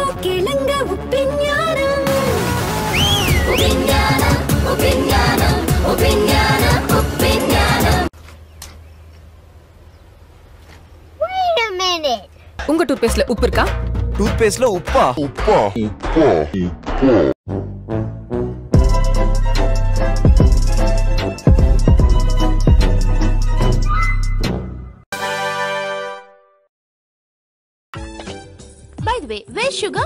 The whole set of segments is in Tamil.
கேளுங்க உப்பின் ஞானம் Wait a minute. உங்க டூத் பேஸ்ட்ல உப்பு இருக்கா டூத் பேஸ்ட்ல உப்பா By the way, where's sugar?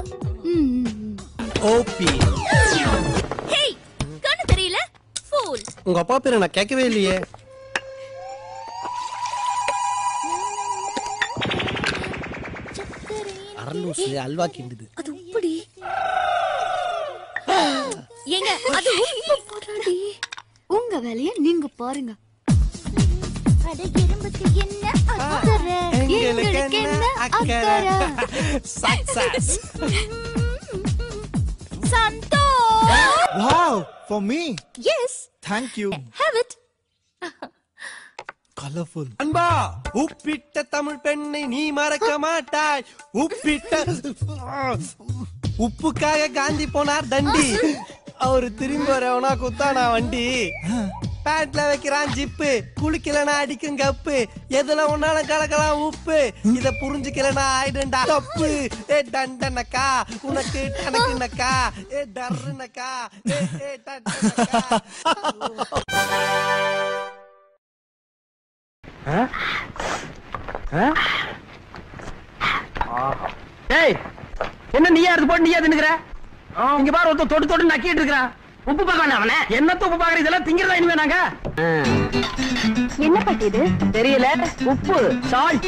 ஓபி Hey, கண்ணு தெரியல? Fool. உங்க அப்பா பேரை நான் கேட்கவே இல்லையே அரலூசு அல்வா கிண்டுது அது உப்புடி. ஏங்க, அது உப்பு போடாடி. உங்க வேலைய நீங்க பாருங்க அட எறும்புக்கு என்ன அக்கறை? எங்களுக்கு என்ன அக்கறை? Success Santhosh. Wow for me Yes, thank you have it. Colourful அன்பா உப்பிட்ட தமிழ் பெண்ணை நீ மறக்க மாட்டாய் உப்பிட்ட உப்புக்காக காந்தி போனார் தண்டி அவரு திரும்பி வரவனா குத்தானா வண்டி பேண்ட்ல வைக்கிறான் ஜிப்பு குளிக்கலனா அடிக்கும் கப்பு எதுல ஒன்னாலும் கலக்கலாம் உப்பு இத புரிஞ்சுக்கலனா ஆயிடுண்டா தப்பு ஏ டண்டனக்கா உனக்கு டனக்குனக்கா ஏ டர்னக்கா ஏ ஏ டண்டனக்கா டேய் என்ன நீயா எடுத்து போட்டு நீயா தின்னுக்கிற இங்க பாரு ஒருத்தன் தொட்டு தொட்டு நக்கிட்டு இருக்கிறான் உப்பு பார்க்க வேண்டாம் அவனே என்னத்த உப்பு பாக்குற இதெல்லாம் திங்கிறதா இனிமே நாங்க என்ன பாட்டி இது தெரியல உப்பு சால்ட்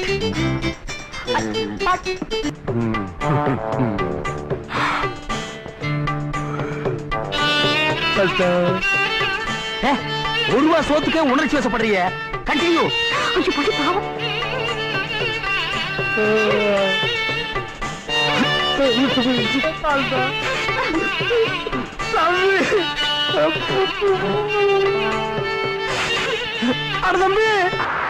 ஒரு ரூபா சோத்துக்கு உணர்ச்சி வசப்படுறீங்க கண்டினியூ ஐயோ பாட்டி பாவம் அட தம்பி